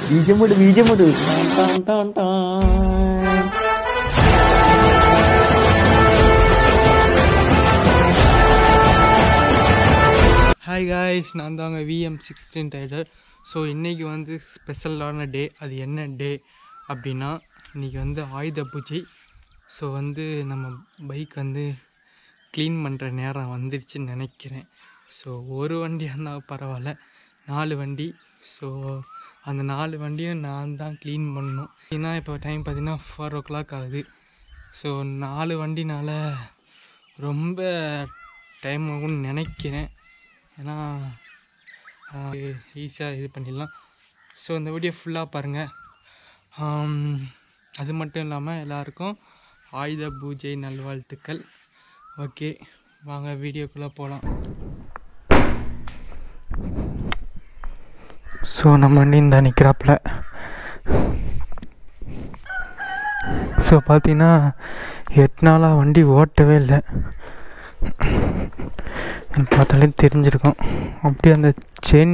ബീജമുട് ബീജമുട് ടാൻ ടാൻ ടാൻ ஹாய் காய்ஸ் நான் தாங்க விஎம் சிக்ஸ்டீன் டைலர் ஸோ இன்றைக்கி வந்து ஸ்பெஷலான டே அது என்ன டே அப்படின்னா இன்றைக்கி வந்து ஆயுத பூஜை ஸோ வந்து நம்ம பைக் வந்து க்ளீன் பண்ணுற நேரம் வந்துருச்சுன்னு நினைக்கிறேன் ஸோ ஒரு வண்டியாக இருந்தால் பரவாயில்ல நாலு வண்டி ஸோ அந்த நாலு வண்டியும் நான் தான் க்ளீன் பண்ணணும் ஏன்னா இப்போ டைம் பார்த்தீங்கன்னா ஃபோர் ஓ கிளாக் ஆகுது ஸோ நாலு வண்டினால ரொம்ப டைம் ஆகும்னு நினைக்கிறேன் ஏன்னா ஈஸியாக இது பண்ணிடலாம் ஸோ இந்த வீடியோ ஃபுல்லாக பாருங்கள் அது மட்டும் இல்லாமல் எல்லாருக்கும் ஆயுத பூஜை நல்வாழ்த்துக்கள் ஓகே வாங்க வீடியோக்குள்ளே போகலாம் ஸோ நம்ம வண்டி இந்த நிற்கிறாப்புல ஸோ பார்த்தீங்கன்னா எட்டு நாளாக வண்டி ஓட்டவே இல்லை எனக்கு பார்த்தாலே தெரிஞ்சிருக்கும் அப்படியே அந்த செயின்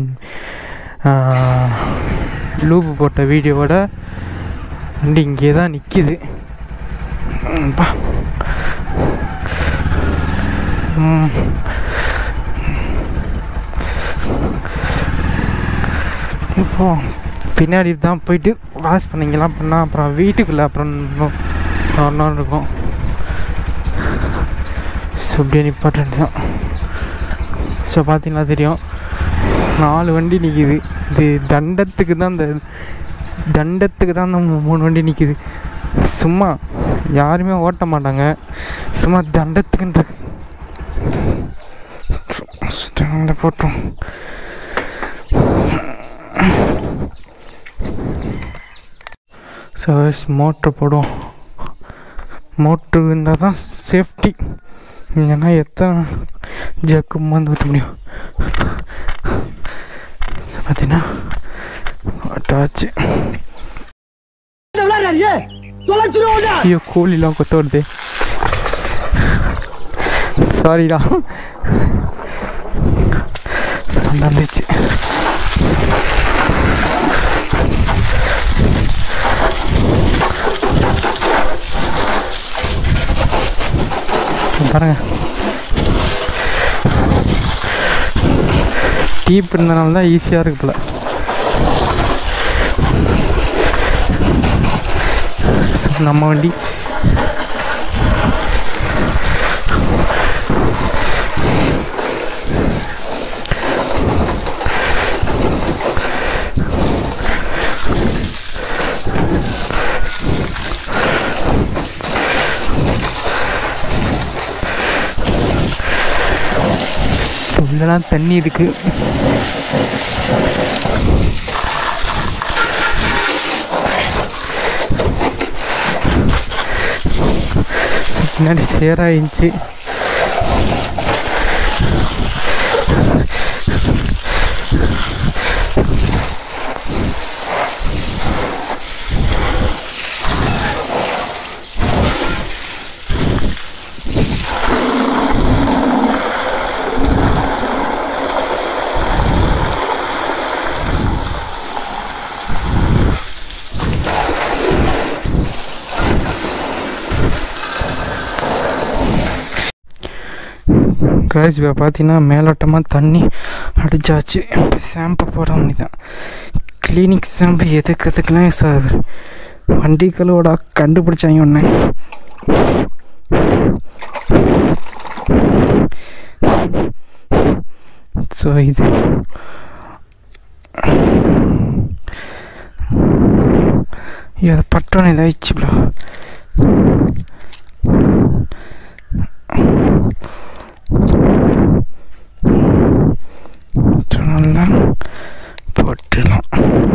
லூப் போட்ட வீடியோவோட வண்டி இங்கே தான் நிற்கிது பா ம். இப்போ பின்னாடி தான் போயிட்டு வாஷ் பண்ணிக்கலாம் பண்ணால் அப்புறம் வீட்டுக்குள்ளே அப்புறம் இன்னும் ஒரு நாள் இருக்கும் ஸோ அப்படியே நிப்பாட்டு தான் ஸோ பார்த்தீங்கன்னா தெரியும் நாலு வண்டி நிற்கிது இது தண்டத்துக்கு தான் இந்த தண்டத்துக்கு தான் இந்த மூணு வண்டி நிற்கிது சும்மா யாருமே ஓட்ட மாட்டாங்க சும்மா தண்டத்துக்குன்ற ஸ்டாண்டில் போட்டோம் ஸோ மோட்ரு போடுவோம் மோட்ரு இருந்தால் தான் சேஃப்டி இல்லைன்னா எத்தனை ஜக்கு மருந்து ஊற்ற முடியும் ஸோ பார்த்தீங்கன்னா ஆச்சு ஐயோ கோழிலாம் கொத்த வருது சாரிடா நடந்துச்சு பாருங்க டீப் இருந்தனால தான் ஈஸியாக இருக்கு போல So, நம்ம வண்டி உள்ளலாம் தண்ணி இருக்கு So, பின்னாடி சேராயிருந்துச்சு காய்ஸ் இப்போ பார்த்தீங்கன்னா மேலோட்டமாக தண்ணி அடிச்சாச்சு இப்போ ஷாம்பு போட வேண்டியதான் கிளினிக் ஷாம்பு எதுக்கு எதுக்குலாம் யூஸ் ஆகுது வண்டி கழுவோட கண்டுபிடிச்சாங்க ஒன்று ஸோ இது இதை பட்டோன்னு இதாகிடுச்சு ப்ரோ நல்லா போட்டுடலாம்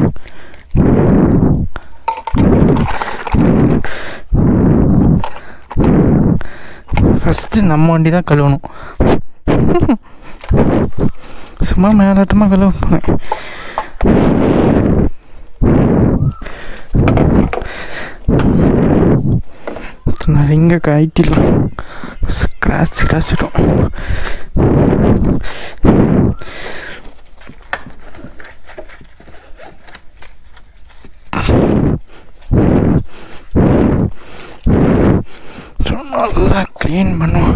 ஃபஸ்ட்டு நம்ம வண்டி தான் கழுவணும் சும்மா மேலாட்டமாக கழுவ போனேன் நான் இங்கே கட்டிடலாம் ஸ்க்ராட்ச் கிராச்சிடும் க்ளீன் பண்ணுவோம்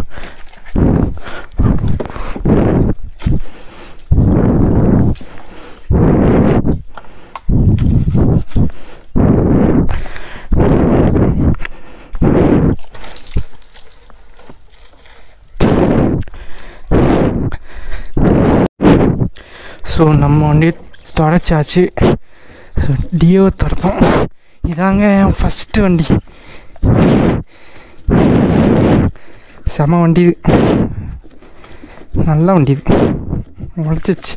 ஸோ நம்ம வண்டி தொடச்சாச்சு ஸோ டியோ திறப்போம் இதாங்க என் ஃபஸ்ட்டு வண்டி செம வண்டி இது நல்ல வண்டி இது உழைச்சிச்சு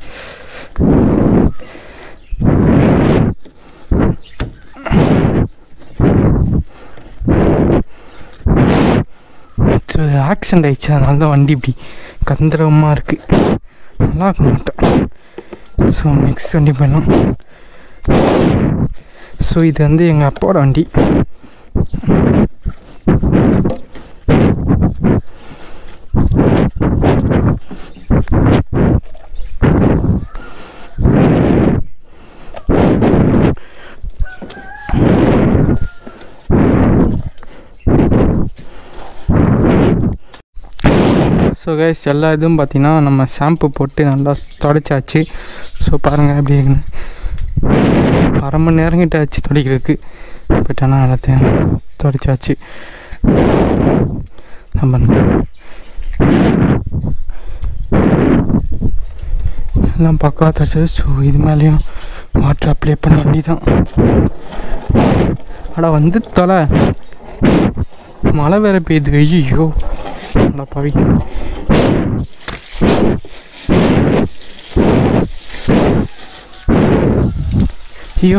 ஸோ ஆக்சிடென்ட் ஆயிடுச்சு அதனால தான் வண்டி இப்படி கந்தரவமாக இருக்குது நல்லா இருக்க மாட்டேன் ஸோ நெக்ஸ்ட் வண்டி போயிடலாம் ஸோ இது வந்து எங்கள் அப்பாவோட வண்டி ஸோ கைஸ் எல்லா இதுவும் பார்த்தீங்கன்னா நம்ம ஷாம்பு போட்டு நல்லா தொடச்சாச்சு ஸோ பாருங்கள் எப்படி இருக்குன்னு அரை மணி நேரம் கிட்ட ஆச்சு துடைக்கிறதுக்கு பட் ஆனால் எல்லாத்தையும் தொடச்சாச்சு நம்ம எல்லாம் பக்காவாக தொடச்சது ஸோ இது மேலேயும் வாட்டர் அப்ளை பண்ண வேண்டிதான் அடா வந்து தொலை மழை வேற பெய்யுது ஐயோ அடா பாவி ஐயோ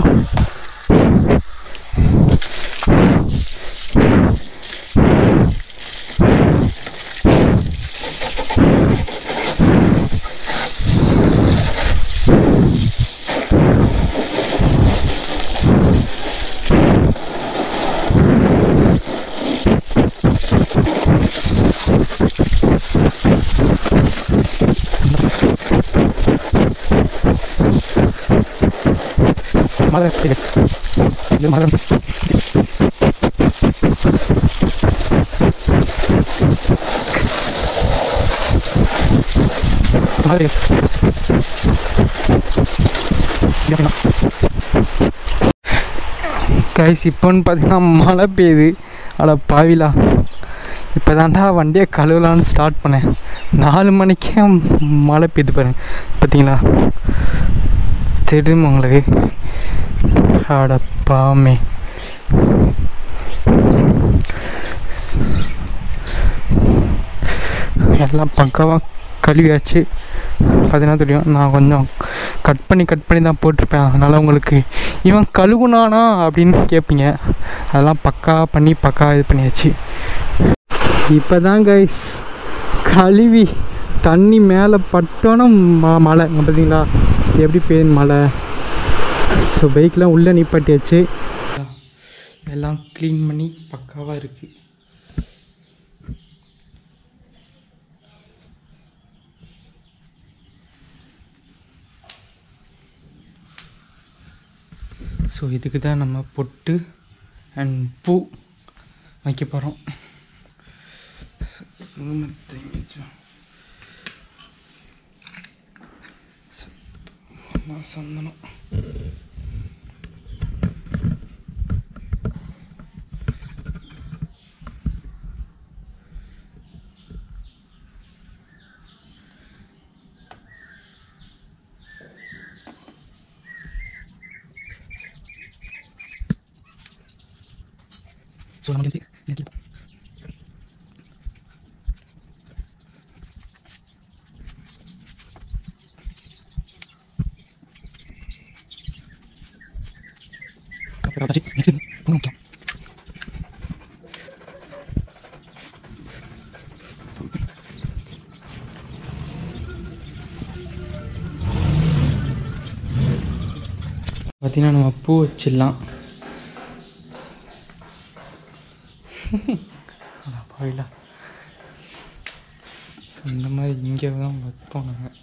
மழை பெய்யுது இது மழை மழை கைஸ் இப்போன்னு பார்த்தீங்கன்னா மழை பெய்யுது அட பாவிலா இப்போ தாண்டா வண்டியை கழுவலான்னு ஸ்டார்ட் பண்ணேன் நாலு மணிக்கே மழை பெய்யுது பாருங்க பார்த்தீங்களா தெரியுமா உங்களுக்கு அட பாமே எல்லாம் பக்காவாக கழுவியாச்சு பார்த்தீங்கன்னா தெரியும் நான் கொஞ்சம் கட் பண்ணி கட் பண்ணி தான் போட்டிருப்பேன் அதனால் உங்களுக்கு இவன் கழுவுனானா அப்படின்னு கேட்பீங்க அதெல்லாம் பக்கா பண்ணி பக்கா இது பண்ணியாச்சு இப்போ தான் கைஸ் கழுவி தண்ணி மேலே பட்டோன்னா ம மழை இங்க பார்த்தீங்களா எப்படி பெய்யுது மழை ஸோ பைக்லாம் உள்ளே நிப்பாட்டியாச்சு எல்லாம் க்ளீன் பண்ணி பக்காவாக இருக்குது ஸோ இதுக்கு தான் நம்ம பொட்டு அண்ட் பூ வைக்க போகிறோம் சந்தனம் ஸோ நம்ம வந்து இன்னைக்கு பார்த்தீங்கன்னா நம்ம பூ வச்சிடலாம் பாயில இந்த மாதிரி இங்கே தான் வைப்போம் நாங்கள்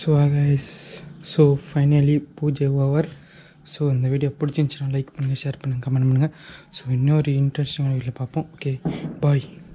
so guys so finally puja over so இந்த வீடியோ பிடிச்சிருந்துச்சுன்னா லைக் பண்ணுங்கள் ஷேர் பண்ணுங்கள் கமெண்ட் பண்ணுங்கள் ஸோ இன்னொரு இன்ட்ரெஸ்டிங்கான வீடியோவில் பார்ப்போம் ஓகே பாய்